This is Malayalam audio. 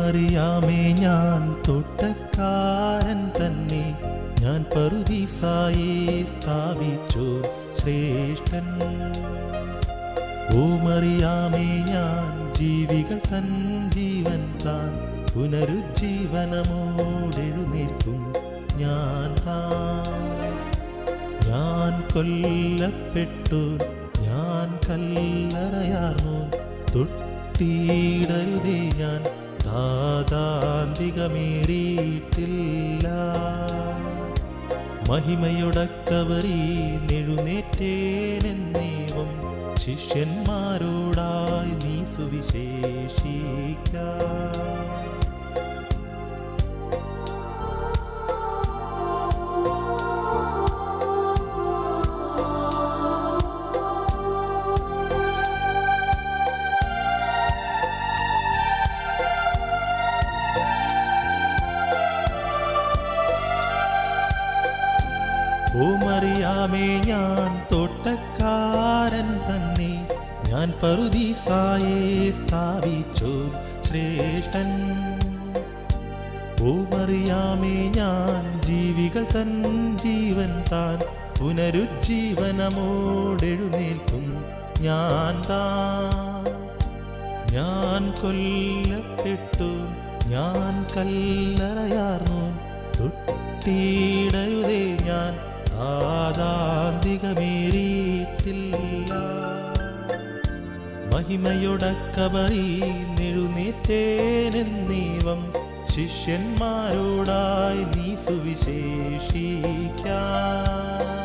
മറിയാമേ ഞാൻ തോട്ടക്കാരൻ തന്നെ ഞാൻ പറുദീസായെ സ്ഥാപിച്ചു ശ്രേഷ്ഠൻ ഓ മറിയാമേ ഞാൻ ജീവികൾ തൻ ജീവൻ താൻ പുനരുജ്ജീവനമോടെഴുന്നേൽക്കും ഞാൻ താൻ ഞാൻ കൊല്ലപ്പെട്ടു ഞാൻ കല്ലറയാർന്നു തൊട്ടിടരുതേ ഞാൻ താതാന്തികമേറിയിട്ടില്ല മഹിമയൊടക്കവറി നെഴുന്നേറ്റേനെന്നേവം ശിഷ്യന്മാരോടായി നീ സുവിശേഷിക്ക ഓ മറിയാമേ ഞാൻ തോട്ടക്കാരൻ തന്നെ ഞാൻ പറുദീസായെ സ്ഥാപിച്ചു ശ്രേഷ്ഠൻ ഓ മറിയാമേ ഞാൻ ജീവികൾ തൻ ജീവൻ താൻ പുനരുജ്ജീവനമോടെഴുന്നേൽക്കും ഞാൻ താൻ ഞാൻ കൊല്ലപ്പെട്ടു ഞാൻ കല്ലറയാർന്നു തൊട്ടിടരുതേ ഞാൻ താതാന്തികമേറിയിട്ടില്ല മഹിമയൊടക്കബറി നെഴുന്നേറ്റേനെന്നീവം ശിഷ്യന്മാരോടായി നീ സുവിശേഷിക്കാം